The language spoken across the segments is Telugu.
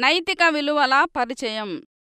నైతిక విలువల పరిచయం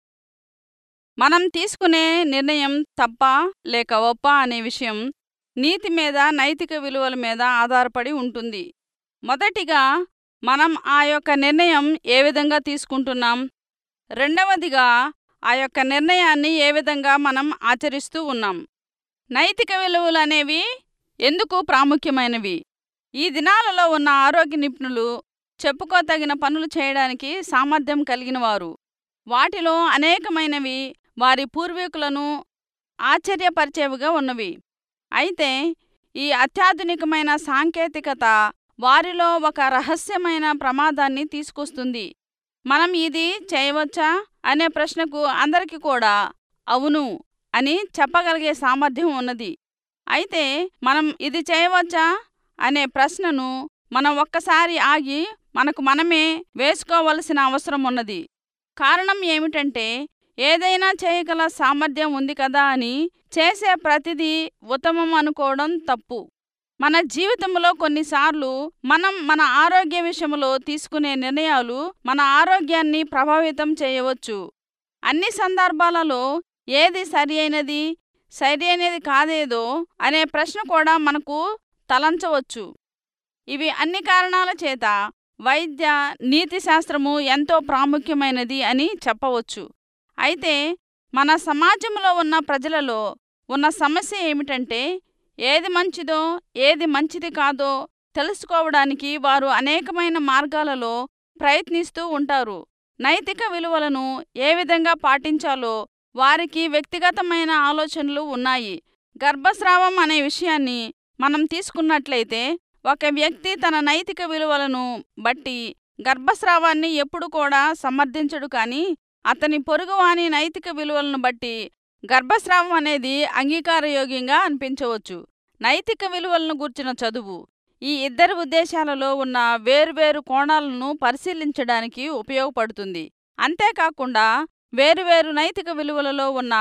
మనం తీసుకునే నిర్ణయం తప్ప లేక ఒప్ప అనే విషయం నీతి మీద నైతిక విలువల మీద ఆధారపడి ఉంటుంది మొదటిగా మనం ఆ యొక్క నిర్ణయం ఏ విధంగా తీసుకుంటున్నాం రెండవదిగా ఆ యొక్క నిర్ణయాన్ని ఏ విధంగా మనం ఆచరిస్తూ ఉన్నాం నైతిక విలువలు అనేవి ఎందుకు ప్రాముఖ్యమైనవి ఈ దినాలలో ఉన్న ఆరోగ్య నిపుణులు చెప్పుకోతగిన పనులు చేయడానికి సామర్థ్యం కలిగిన వారు వాటిలో అనేకమైనవి వారి పూర్వీకులను ఆశ్చర్యపరిచేవిగా ఉన్నవి అయితే ఈ అత్యాధునికమైన సాంకేతికత వారిలో ఒక రహస్యమైన ప్రమాదాన్ని తీసుకొస్తుంది మనం ఇది చేయవచ్చా అనే ప్రశ్నకు అందరికీ కూడా అవును అని చెప్పగలిగే సామర్థ్యం ఉన్నది అయితే మనం ఇది చేయవచ్చా అనే ప్రశ్నను మనం ఒక్కసారి ఆగి మనకు మనమే వేసుకోవలసిన అవసరం ఉన్నది కారణం ఏమిటంటే ఏదైనా చేయగల సామర్థ్యం ఉంది కదా అని చేసే ప్రతిదీ ఉత్తమం అనుకోవడం తప్పు మన జీవితంలో కొన్నిసార్లు మనం మన ఆరోగ్య విషయంలో తీసుకునే నిర్ణయాలు మన ఆరోగ్యాన్ని ప్రభావితం చేయవచ్చు అన్ని సందర్భాలలో ఏది సరి అయినది సరి అయినది కాదేదో అనే ప్రశ్న కూడా మనకు తలంచవచ్చు ఇవి అన్ని కారణాల చేత వైద్య నీతి శాస్త్రము ఎంతో ప్రాముఖ్యమైనది అని చెప్పవచ్చు అయితే మన సమాజంలో ఉన్న ప్రజలలో ఉన్న సమస్య ఏమిటంటే ఏది మంచిదో ఏది మంచిది కాదో తెలుసుకోవడానికి వారు అనేకమైన మార్గాలలో ప్రయత్నిస్తూ ఉంటారు నైతిక విలువలను ఏ విధంగా పాటించాలో వారికి వ్యక్తిగతమైన ఆలోచనలు ఉన్నాయి గర్భస్రావం అనే విషయాన్ని మనం తీసుకున్నట్లయితే ఒక వ్యక్తి తన నైతిక విలువలను బట్టి గర్భస్రావాన్ని ఎప్పుడు కూడా సమర్థించడు కానీ అతని పొరుగువాని నైతిక విలువలను బట్టి గర్భస్రావం అనేది అంగీకారయోగ్యంగా అనిపించవచ్చు నైతిక విలువలను గూర్చిన చదువు ఈ ఇద్దరి ఉద్దేశాలలో ఉన్న వేరువేరు కోణాలను పరిశీలించడానికి ఉపయోగపడుతుంది అంతేకాకుండా వేరువేరు నైతిక విలువలలో ఉన్న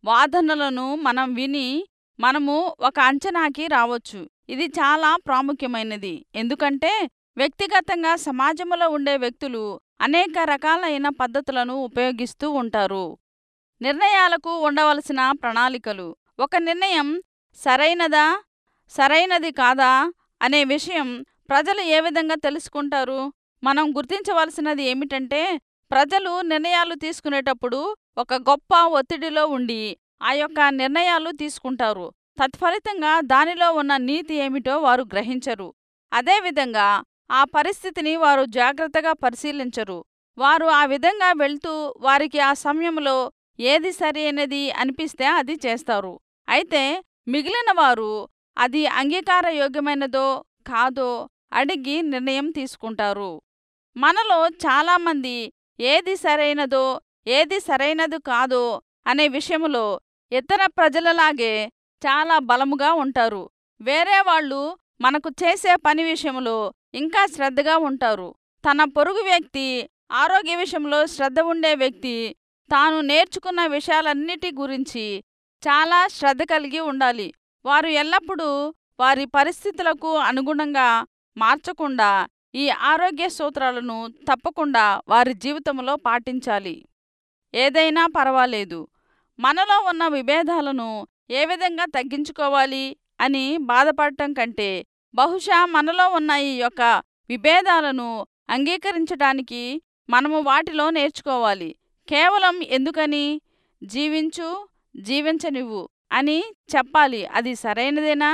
వాదనలను మనం విని మనము ఒక అంచనాకి రావచ్చు ఇది చాలా ప్రాముఖ్యమైనది ఎందుకంటే వ్యక్తిగతంగా సమాజంలో ఉండే వ్యక్తులు అనేక రకాలైన పద్ధతులను ఉపయోగిస్తూ ఉంటారు నిర్ణయాలకు ఉండవలసిన ప్రణాళికలు ఒక నిర్ణయం సరైనదా సరైనది కాదా అనే విషయం ప్రజలు ఏ విధంగా తెలుసుకుంటారు మనం గుర్తించవలసినది ఏమిటంటే ప్రజలు నిర్ణయాలు తీసుకునేటప్పుడు ఒక గొప్ప ఒత్తిడిలో ఉండి ఆ యొక్క నిర్ణయాలు తీసుకుంటారు తత్ఫలితంగా దానిలో ఉన్న నీతి ఏమిటో వారు గ్రహించరు అదేవిధంగా ఆ పరిస్థితిని వారు జాగ్రత్తగా పరిశీలించరు వారు ఆ విధంగా వెళ్తూ వారికి ఆ సమయంలో ఏది సరి అయినది అనిపిస్తే అది చేస్తారు అయితే మిగిలిన వారు అది అంగీకారయోగ్యమైనదో కాదో అడిగి నిర్ణయం తీసుకుంటారు మనలో చాలామంది ఏది సరైనదో ఏది సరైనది కాదో అనే విషయంలో ఇతర ప్రజలలాగే చాలా బలముగా ఉంటారు వేరే వాళ్ళు మనకు చేసే పని విషయంలో ఇంకా శ్రద్ధగా ఉంటారు తన పొరుగు వ్యక్తి ఆరోగ్య విషయంలో శ్రద్ధ ఉండే వ్యక్తి తాను నేర్చుకున్న విషయాలన్నిటి గురించి చాలా శ్రద్ధ కలిగి ఉండాలి వారు ఎల్లప్పుడూ వారి పరిస్థితులకు అనుగుణంగా మార్చకుండా ఈ ఆరోగ్య సూత్రాలను తప్పకుండా వారి జీవితంలో పాటించాలి ఏదైనా పర్వాలేదు మనలో ఉన్న విభేదాలను ఏ విధంగా తగ్గించుకోవాలి అని బాధపడటం కంటే బహుశా మనలో ఉన్న ఈ యొక్క విభేదాలను అంగీకరించడానికి మనము వాటిలో నేర్చుకోవాలి కేవలం ఎందుకని జీవించు జీవించనివ్వు అని చెప్పాలి అది సరైనదేనా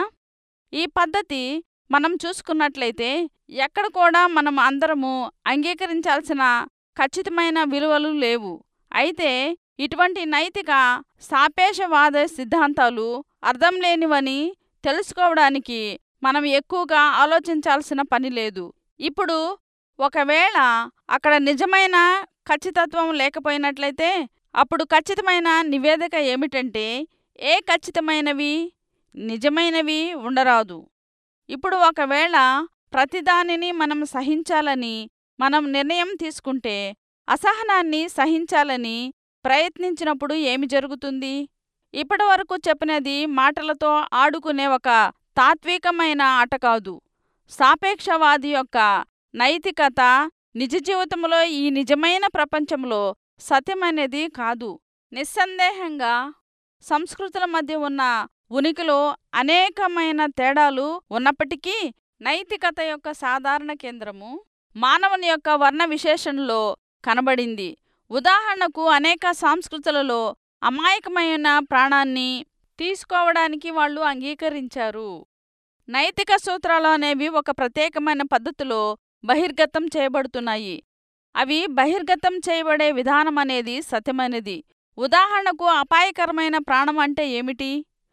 ఈ పద్ధతి మనం చూసుకున్నట్లయితే ఎక్కడ కూడా మనం అందరము అంగీకరించాల్సిన ఖచ్చితమైన విలువలు లేవు అయితే ఇటువంటి నైతిక సాపేక్షవాద సిద్ధాంతాలు అర్థం లేనివని తెలుసుకోవడానికి మనం ఎక్కువగా ఆలోచించాల్సిన పని లేదు ఇప్పుడు ఒకవేళ అక్కడ నిజమైన ఖచ్చితత్వం లేకపోయినట్లయితే అప్పుడు ఖచ్చితమైన నివేదిక ఏమిటంటే ఏ ఖచ్చితమైనవి నిజమైనవి ఉండరాదు ఇప్పుడు ఒకవేళ ప్రతిదానిని మనం సహించాలని మనం నిర్ణయం తీసుకుంటే అసహనాన్ని సహించాలని ప్రయత్నించినప్పుడు ఏమి జరుగుతుంది ఇప్పటివరకు చెప్పినది మాటలతో ఆడుకునే ఒక తాత్వికమైన ఆట కాదు సాపేక్షవాది యొక్క నైతికత నిజ జీవితంలో ఈ నిజమైన ప్రపంచంలో సత్యమనేది కాదు నిస్సందేహంగా సంస్కృతుల మధ్య ఉన్న ఉనికిలో అనేకమైన తేడాలు ఉన్నప్పటికీ నైతికత యొక్క సాధారణ కేంద్రము మానవుని యొక్క వర్ణ విశేషణలో కనబడింది ఉదాహరణకు అనేక సంస్కృతులలో అమాయకమైన ప్రాణాన్ని తీసుకోవడానికి వాళ్ళు అంగీకరించారు నైతిక సూత్రాలు అనేవి ఒక ప్రత్యేకమైన పద్ధతిలో బహిర్గతం చేయబడుతున్నాయి అవి బహిర్గతం చేయబడే విధానం అనేది సత్యమైనది ఉదాహరణకు అపాయకరమైన ప్రాణం అంటే ఏమిటి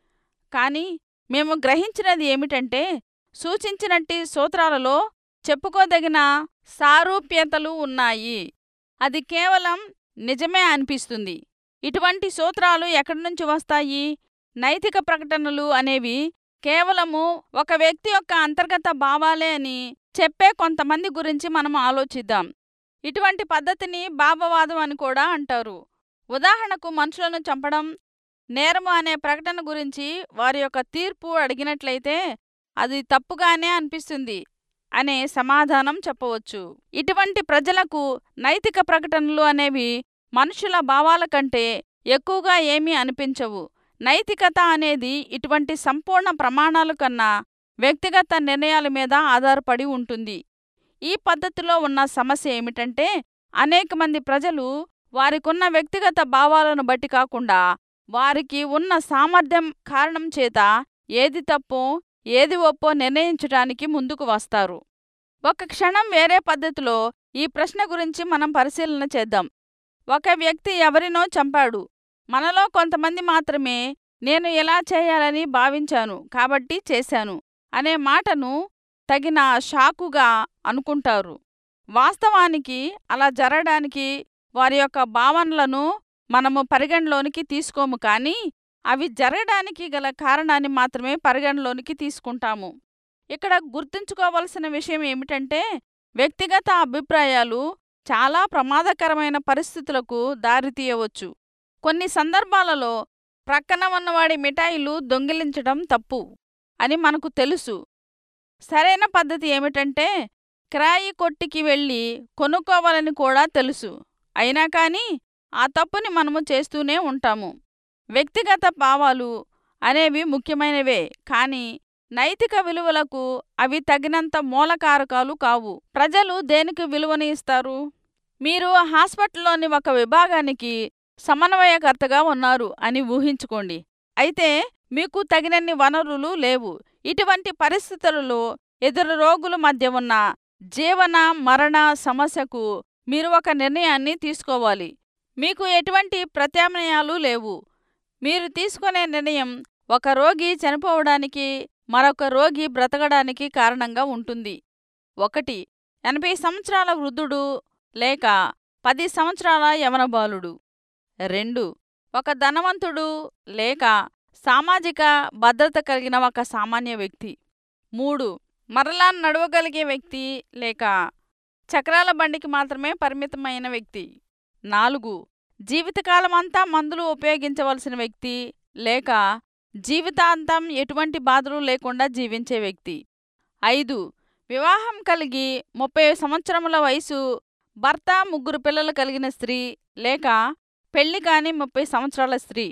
కానీ మేము గ్రహించినది ఏమిటంటే సూచించినట్టి సూత్రాలలో చెప్పుకోదగిన సారూప్యతలు ఉన్నాయి అది కేవలం నిజమే అనిపిస్తుంది ఇటువంటి సూత్రాలు ఎక్కడి నుంచి వస్తాయి నైతిక ప్రకటనలు అనేవి కేవలము ఒక వ్యక్తి యొక్క అంతర్గత భావాలే అని చెప్పే కొంతమంది గురించి మనం ఆలోచిద్దాం ఇటువంటి పద్ధతిని భావవాదం అని కూడా అంటారు ఉదాహరణకు మనుషులను చంపడం నేరము అనే ప్రకటన గురించి వారి యొక్క తీర్పు అడిగినట్లయితే అది తప్పుగానే అనిపిస్తుంది అనే సమాధానం చెప్పవచ్చు ఇటువంటి ప్రజలకు నైతిక ప్రకటనలు అనేవి మనుషుల భావాల కంటే ఎక్కువగా ఏమీ అనిపించవు నైతికత అనేది ఇటువంటి సంపూర్ణ ప్రమాణాల కన్నా వ్యక్తిగత నిర్ణయాల మీద ఆధారపడి ఉంటుంది ఈ పద్ధతిలో ఉన్న సమస్య ఏమిటంటే అనేక మంది ప్రజలు వారికున్న వ్యక్తిగత భావాలను బట్టి కాకుండా వారికి ఉన్న సామర్థ్యం కారణం చేత ఏది తప్పో ఏది ఒప్పో నిర్ణయించడానికి ముందుకు వస్తారు ఒక క్షణం వేరే పద్ధతిలో ఈ ప్రశ్న గురించి మనం పరిశీలన చేద్దాం ఒక వ్యక్తి ఎవరినో చంపాడు మనలో కొంతమంది మాత్రమే నేను ఎలా చేయాలని భావించాను కాబట్టి చేశాను అనే మాటను తగిన షాకుగా అనుకుంటారు వాస్తవానికి అలా జరగడానికి వారి యొక్క భావనలను మనము పరిగణలోనికి తీసుకోము కానీ అవి జరగడానికి గల కారణాన్ని మాత్రమే పరిగణలోనికి తీసుకుంటాము ఇక్కడ గుర్తుంచుకోవలసిన విషయం ఏమిటంటే వ్యక్తిగత అభిప్రాయాలు చాలా ప్రమాదకరమైన పరిస్థితులకు దారితీయవచ్చు కొన్ని సందర్భాలలో ప్రక్కన ఉన్నవాడి మిఠాయిలు దొంగిలించడం తప్పు అని మనకు తెలుసు సరైన పద్ధతి ఏమిటంటే కిరాయి కొట్టికి వెళ్ళి కొనుక్కోవాలని కూడా తెలుసు అయినా కానీ ఆ తప్పుని మనము చేస్తూనే ఉంటాము వ్యక్తిగత భావాలు అనేవి ముఖ్యమైనవే కానీ నైతిక విలువలకు అవి తగినంత మూలకారకాలు కావు ప్రజలు దేనికి విలువని ఇస్తారు మీరు హాస్పిటల్లోని ఒక విభాగానికి సమన్వయకర్తగా ఉన్నారు అని ఊహించుకోండి అయితే మీకు తగినన్ని వనరులు లేవు ఇటువంటి పరిస్థితులలో ఎదురు రోగుల మధ్య ఉన్న జీవన మరణ సమస్యకు మీరు ఒక నిర్ణయాన్ని తీసుకోవాలి మీకు ఎటువంటి ప్రత్యామ్నాయాలు లేవు మీరు తీసుకునే నిర్ణయం ఒక రోగి చనిపోవడానికి మరొక రోగి బ్రతకడానికి కారణంగా ఉంటుంది ఒకటి ఎనభై సంవత్సరాల వృద్ధుడు లేక పది సంవత్సరాల యవన బాలుడు రెండు ఒక ధనవంతుడు లేక సామాజిక భద్రత కలిగిన ఒక సామాన్య వ్యక్తి మూడు మరలా నడవగలిగే వ్యక్తి లేక చక్రాల బండికి మాత్రమే పరిమితమైన వ్యక్తి నాలుగు జీవితకాలమంతా మందులు ఉపయోగించవలసిన వ్యక్తి లేక జీవితాంతం ఎటువంటి బాధలు లేకుండా జీవించే వ్యక్తి ఐదు వివాహం కలిగి ముప్పై సంవత్సరముల వయసు భర్త ముగ్గురు పిల్లలు కలిగిన స్త్రీ లేక పెళ్లి కాని ముప్పై సంవత్సరాల స్త్రీ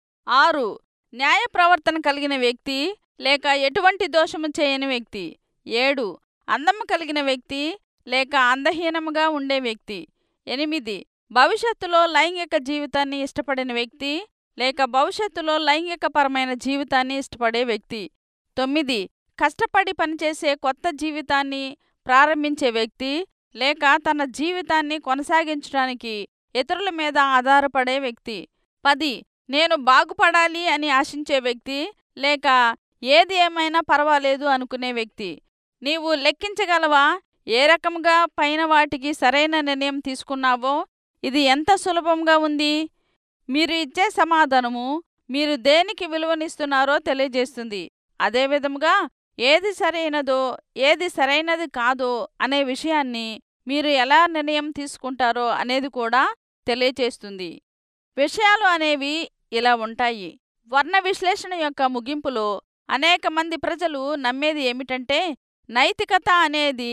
ఆరు న్యాయ ప్రవర్తన కలిగిన వ్యక్తి లేక ఎటువంటి దోషము చేయని వ్యక్తి ఏడు అందము కలిగిన వ్యక్తి లేక అందహీనముగా ఉండే వ్యక్తి ఎనిమిది భవిష్యత్తులో లైంగిక జీవితాన్ని ఇష్టపడిన వ్యక్తి లేక భవిష్యత్తులో లైంగికపరమైన జీవితాన్ని ఇష్టపడే వ్యక్తి తొమ్మిది కష్టపడి పనిచేసే కొత్త జీవితాన్ని ప్రారంభించే వ్యక్తి లేక తన జీవితాన్ని కొనసాగించడానికి ఇతరుల మీద ఆధారపడే వ్యక్తి పది నేను బాగుపడాలి అని ఆశించే వ్యక్తి లేక ఏది ఏమైనా పర్వాలేదు అనుకునే వ్యక్తి నీవు లెక్కించగలవా ఏ రకంగా పైన వాటికి సరైన నిర్ణయం తీసుకున్నావో ఇది ఎంత సులభంగా ఉంది మీరు ఇచ్చే సమాధానము మీరు దేనికి విలువనిస్తున్నారో తెలియజేస్తుంది అదేవిధముగా ఏది సరైనదో ఏది సరైనది కాదో అనే విషయాన్ని మీరు ఎలా నిర్ణయం తీసుకుంటారో అనేది కూడా తెలియచేస్తుంది విషయాలు అనేవి ఇలా ఉంటాయి వర్ణ విశ్లేషణ యొక్క ముగింపులో అనేక మంది ప్రజలు నమ్మేది ఏమిటంటే నైతికత అనేది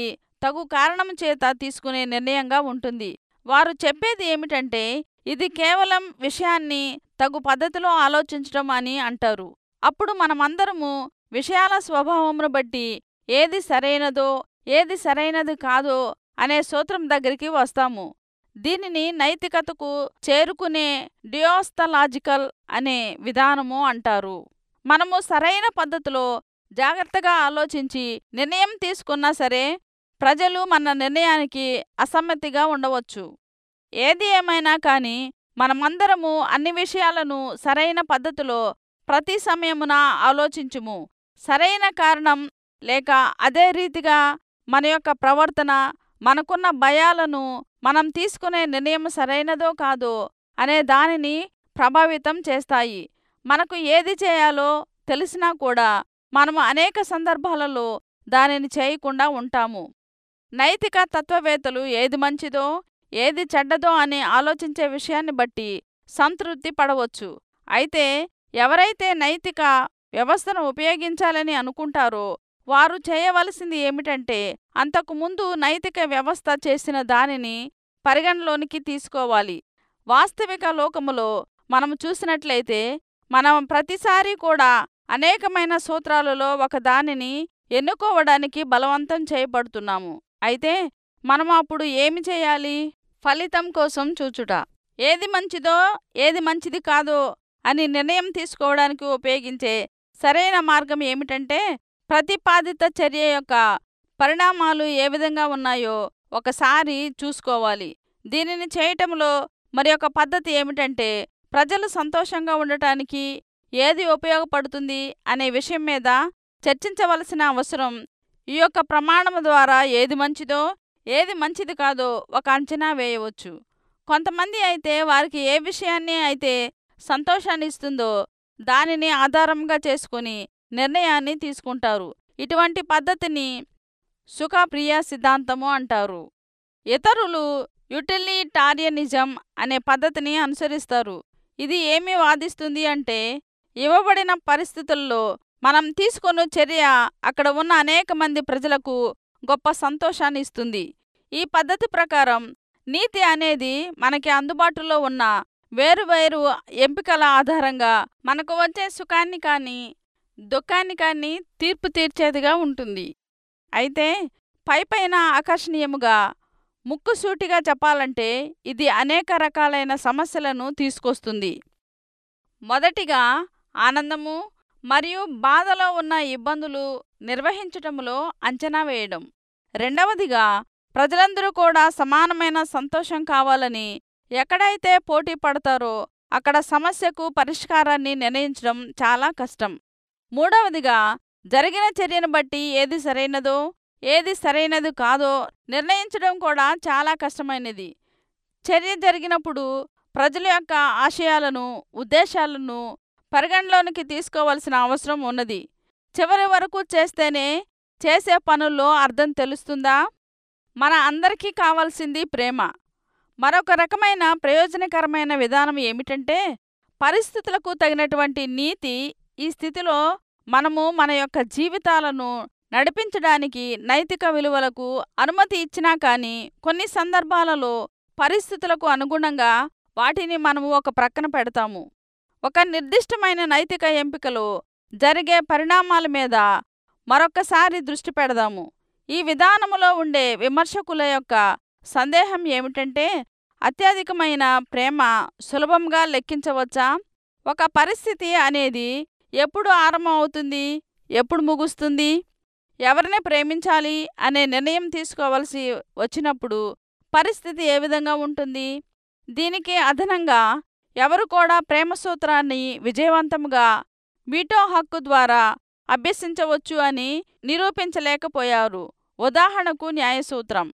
తగు కారణం చేత తీసుకునే నిర్ణయంగా ఉంటుంది వారు చెప్పేది ఏమిటంటే ఇది కేవలం విషయాన్ని తగు పద్ధతిలో ఆలోచించడం అని అంటారు అప్పుడు మనమందరము విషయాల స్వభావమును బట్టి ఏది సరైనదో ఏది సరైనది కాదో అనే సూత్రం దగ్గరికి వస్తాము దీనిని నైతికతకు చేరుకునే డియోస్తలాజికల్ అనే విధానము అంటారు మనము సరైన పద్ధతిలో జాగ్రత్తగా ఆలోచించి నిర్ణయం తీసుకున్నా సరే ప్రజలు మన నిర్ణయానికి అసమ్మతిగా ఉండవచ్చు ఏది ఏమైనా కానీ మనమందరము అన్ని విషయాలను సరైన పద్ధతిలో ప్రతి సమయమున ఆలోచించుము సరైన కారణం లేక అదే రీతిగా మన యొక్క ప్రవర్తన మనకున్న భయాలను మనం తీసుకునే నిర్ణయం సరైనదో కాదో అనే దానిని ప్రభావితం చేస్తాయి మనకు ఏది చేయాలో తెలిసినా కూడా మనము అనేక సందర్భాలలో దానిని చేయకుండా ఉంటాము నైతిక తత్వవేత్తలు ఏది మంచిదో ఏది చెడ్డదో అని ఆలోచించే విషయాన్ని బట్టి సంతృప్తి పడవచ్చు అయితే ఎవరైతే నైతిక వ్యవస్థను ఉపయోగించాలని అనుకుంటారో వారు చేయవలసింది ఏమిటంటే అంతకుముందు నైతిక వ్యవస్థ చేసిన దానిని పరిగణలోనికి తీసుకోవాలి వాస్తవిక లోకములో మనం చూసినట్లయితే మనం ప్రతిసారి కూడా అనేకమైన సూత్రాలలో ఒక దానిని ఎన్నుకోవడానికి బలవంతం చేయబడుతున్నాము అయితే మనం అప్పుడు ఏమి చేయాలి ఫలితం కోసం చూచుట ఏది మంచిదో ఏది మంచిది కాదో అని నిర్ణయం తీసుకోవడానికి ఉపయోగించే సరైన మార్గం ఏమిటంటే ప్రతిపాదిత చర్య యొక్క పరిణామాలు ఏ విధంగా ఉన్నాయో ఒకసారి చూసుకోవాలి దీనిని చేయటంలో మరి ఒక పద్ధతి ఏమిటంటే ప్రజలు సంతోషంగా ఉండటానికి ఏది ఉపయోగపడుతుంది అనే విషయం మీద చర్చించవలసిన అవసరం ఈ యొక్క ప్రమాణము ద్వారా ఏది మంచిదో ఏది మంచిది కాదో ఒక అంచనా వేయవచ్చు కొంతమంది అయితే వారికి ఏ విషయాన్ని అయితే సంతోషాన్ని ఇస్తుందో దానిని ఆధారంగా చేసుకుని నిర్ణయాన్ని తీసుకుంటారు ఇటువంటి పద్ధతిని సుఖప్రియ సిద్ధాంతము అంటారు ఇతరులు యుటిలిటారియనిజం అనే పద్ధతిని అనుసరిస్తారు ఇది ఏమి వాదిస్తుంది అంటే ఇవ్వబడిన పరిస్థితుల్లో మనం తీసుకున్న చర్య అక్కడ ఉన్న అనేక మంది ప్రజలకు గొప్ప సంతోషాన్ని ఇస్తుంది ఈ పద్ధతి ప్రకారం నీతి అనేది మనకి అందుబాటులో ఉన్న వేరువేరు ఎంపికల ఆధారంగా మనకు వచ్చే సుఖాన్ని కానీ దుఃఖాన్ని కానీ తీర్పు తీర్చేదిగా ఉంటుంది అయితే పైపైన ఆకర్షణీయముగా ముక్కుసూటిగా చెప్పాలంటే ఇది అనేక రకాలైన సమస్యలను తీసుకొస్తుంది మొదటిగా ఆనందము మరియు బాధలో ఉన్న ఇబ్బందులు నిర్వహించటంలో అంచనా వేయడం రెండవదిగా ప్రజలందరూ కూడా సమానమైన సంతోషం కావాలని ఎక్కడైతే పోటీ పడతారో అక్కడ సమస్యకు పరిష్కారాన్ని నిర్ణయించడం చాలా కష్టం మూడవదిగా జరిగిన చర్యను బట్టి ఏది సరైనదో ఏది సరైనది కాదో నిర్ణయించడం కూడా చాలా కష్టమైనది చర్య జరిగినప్పుడు ప్రజల యొక్క ఆశయాలను ఉద్దేశాలను పరిగణలోనికి తీసుకోవలసిన అవసరం ఉన్నది చివరి వరకు చేస్తేనే చేసే పనుల్లో అర్థం తెలుస్తుందా మన అందరికీ కావాల్సింది ప్రేమ మరొక రకమైన ప్రయోజనకరమైన విధానం ఏమిటంటే పరిస్థితులకు తగినటువంటి నీతి ఈ స్థితిలో మనము మన యొక్క జీవితాలను నడిపించడానికి నైతిక విలువలకు అనుమతి ఇచ్చినా కానీ కొన్ని సందర్భాలలో పరిస్థితులకు అనుగుణంగా వాటిని మనము ఒక ప్రక్కన పెడతాము ఒక నిర్దిష్టమైన నైతిక ఎంపికలో జరిగే పరిణామాల మీద మరొక్కసారి దృష్టి పెడదాము ఈ విధానములో ఉండే విమర్శకుల యొక్క సందేహం ఏమిటంటే అత్యధికమైన ప్రేమ సులభంగా లెక్కించవచ్చా ఒక పరిస్థితి అనేది ఎప్పుడు ఆరంభం అవుతుంది ఎప్పుడు ముగుస్తుంది ఎవరిని ప్రేమించాలి అనే నిర్ణయం తీసుకోవలసి వచ్చినప్పుడు పరిస్థితి ఏ విధంగా ఉంటుంది దీనికి అదనంగా ఎవరు కూడా ప్రేమ సూత్రాన్ని విజయవంతంగా వీటో హక్కు ద్వారా అభ్యసించవచ్చు అని నిరూపించలేకపోయారు ఉదాహరణకు న్యాయసూత్రం